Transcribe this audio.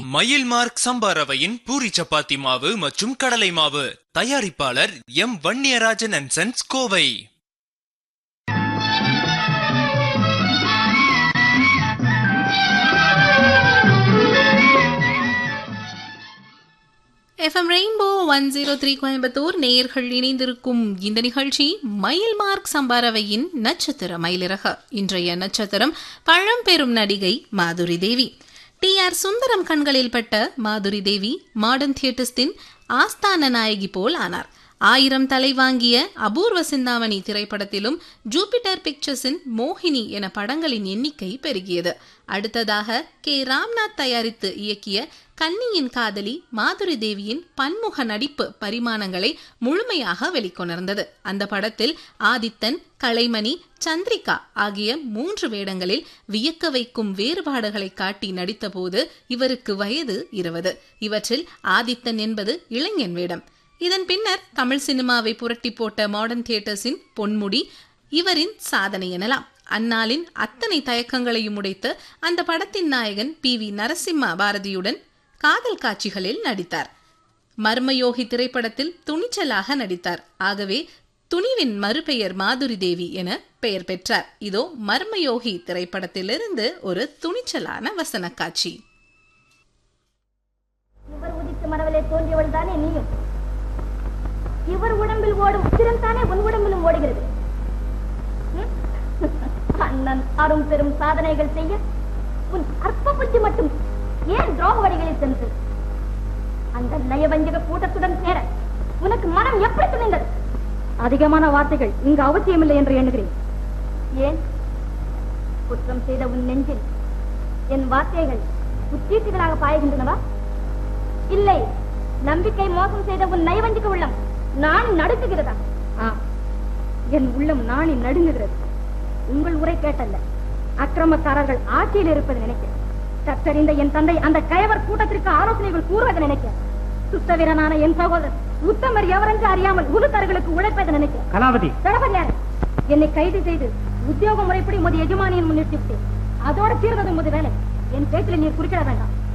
மயில் மார்க் சம்பா ரவையின் பூரி சப்பாத்தி மாவு மற்றும் கடலை மாவு தயாரிப்பாளர் M Vanniyarajan and sons Kovai FM rainbow one zero three Coimbatore நேயர்கள் இணைந்திருக்கும் இந்த நிகழ்ச்சி மயில் மார்க் சம்பாரவையின் நட்சத்திர மயிலிறக இன்றைய நட்சத்திரம் பழம்பெரும் நடிகை மாதுரி தேவி டி ஆர் சுந்தரம் கண்களில் பட்ட மாதுரி தேவி மாடர்ன் தியேட்டர்ஸின் ஆஸ்தான நாயகி போல் ஆனார் ஆயிரம் தலை வாங்கிய அபூர்வ சிந்தாமணி திரைப்படத்திலும் ஜூபிட்டர் பிக்சர்ஸின் மோகினி என படங்களின் எண்ணிக்கை பெருகியது அடுத்ததாக கே ராம்நாத் தயாரித்து இயக்கிய கன்னியின் காதலி மாதுரி தேவியின் பன்முக நடிப்பு பரிமாணங்களை முழுமையாக வெளிக்கொணர்ந்தது அந்த படத்தில் ஆதித்தன் கலைமணி சந்திரிகா ஆகிய மூன்று வேடங்களில் வியக்க வைக்கும் வேறுபாடுகளை காட்டி நடித்தபோது இவருக்கு வயது இருபது இவற்றில் ஆதித்தன் என்பது இளைஞன் வேடம் இதன் பின்னர் தமிழ் சினிமாவை புரட்டி போட்ட மாடர்ன் தியேட்டர்ஸின் பொன்முடி இவரின் சாதனை எனலாம் அந்நாளின் அத்தனை தயக்கங்களையும் உடைத்து அந்த படத்தின் நாயகன் பி வி நரசிம்ம பாரதியுடன் காதல் காட்சிகளில் நடித்தார் மர்மயோகி திரைப்படத்தில் துணிச்சலாக நடித்தார் ஆகவே துணிவின் மறுபெயர் மாதுரி தேவி என பெயர் பெற்றார் இதோ மர்மயோகி திரைப்படத்திலிருந்து ஒரு துணிச்சலான வசன காட்சி இவர் உதித்த மரவிலே தோன்றியவள் தானே நீயும் இவர் உடம்பில் ஓடும் உத்திரம் தானே உன் உடம்பிலும் ஓடுகிறது ம்? அண்ணன் அரும் பெரும் சாதனைகள் செய்ய உன் அற்ப புத்தி மட்டும் ஏன் துரோக வழிகளில் சென்று அந்த நயவஞ்சக கூட்டத்துடன் சேர உனக்கு மனம் எப்படி துணிந்தது அதிகமான வார்த்தைகள் இங்கு அவசியமில்லை என்று எண்ணுகிறேன் ஏன் குற்றம் செய்த உன் நெஞ்சில் என் வார்த்தைகள் குத்தீட்டுகளாக பாய்கின்றனவா இல்லை நம்பிக்கை மோசம் செய்த உன் நயவஞ்சிக்க உள்ளம் நான் நடுக்குகிறதா ஆம் என் உள்ளம் நாணி நடுங்குகிறது உங்கள் உரை கேட்டல்ல அக்கிரமக்காரர்கள் ஆட்சியில் இருப்பது நினைக்க கற்றறிந்த என் தந்தை அந்த கயவர் கூட்டத்திற்கு ஆலோசனைகள் கூறுவது நினைக்க சுத்தவீரனான என் சகோதரர் உத்தமர் எவரென்று அறியாமல் உருத்தர்களுக்கு உழைப்பதை நினைக்க கலாவதி தளபதியார் என்னை கைது செய்து உத்தியோக முறைப்படி உமது எஜமானியின் முன்னிறுத்தி விட்டேன் அதோட தீர்வது உமது வேலை என் பேச்சில் நீர் குறுக்கிட வேண்டாம்